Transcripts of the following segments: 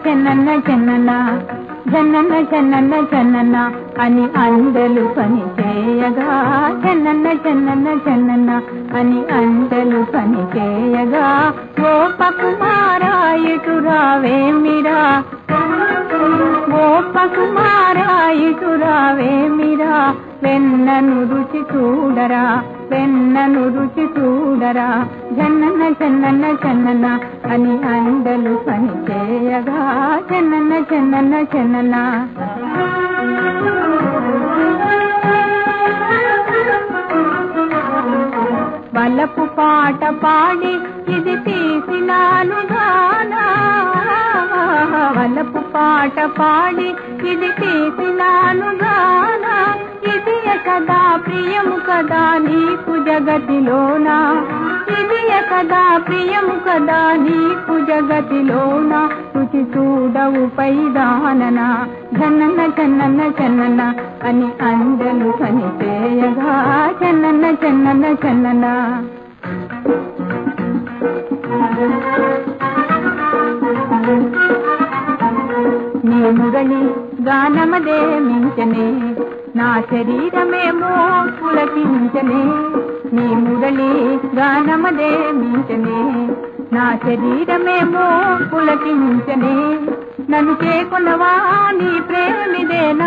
చెన్నన్న చెన్నన్న జన్నన్న చెన్నన్న చెన్నన్న అని అందెలు పని చేయగా చెన్నన్న చెన్నన్న చెన్నన్న అని అందెలు పని చేయగా ఓ పకుమారా ఇటు రావేమిరా ఓ పకుమారా ఇటు రావేమిరా వెన్నను రుచి చూడరా వెన్నను రుచి చూడరా జన్నన్న చెన్నన్న చెన్నన్న అని అందలు పని చేయగా చెన్నన్న చెన్నన్న చెన్నన్న వలపు పాట పాడి ఇది తీసినాను గానా వలపు పాట పాడి ఇది తీసినాను గానా ఇది కదా ప్రియము కదా నీకు జగతిలోనా ఇది కదా ప్రియము కదా నీకు జగతిలోనా రుచి చూడవు పైదానన జన్నన్న చెన్నన్న చెన్నన్న అని అందలు పని చేయగా చెన్నన్న చెన్నన్న చెన్నన్న నీ మురళి గానమదే మించనే నా శరీరమేమో పులకించనే నీ మురళి గానమదే మించనే నా శరీరమేమో పులకించనే నన్ను చేకొనవా నీ ప్రేమిదేనా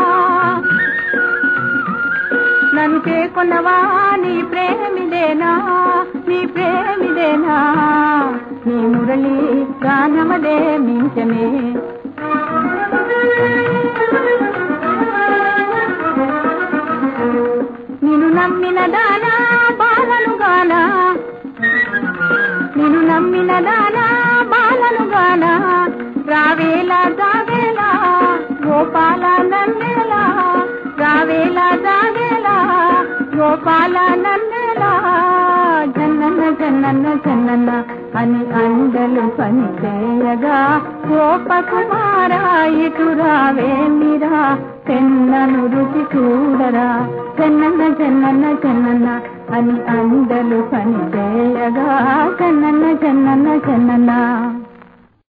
నన్ను చేకొనవా నీ ప్రేమిదేనా నీ ప్రేమిదేనా నీ మురళి గానమదే మించనే నిన్ను నమ్మిన దానా బాలను గానా నిన్ను నమ్మిన దానా బాలను గానా రావేలా జావేలా గోపాల నన్నేలా రావేలా జావేలా గోపాల నన్నేలా జన్నన్న జన్నన్న జన్నన్న అని అందలు పని చేయగా గోపకుమారా ఇటు రావేమిరా చెన్నను రుచి చూడరా చెన్నన్న చెన్నన్న చెన్నన్న అని అందలు పని చేయగా చెన్నన్న చెన్నన్న చెన్నన్న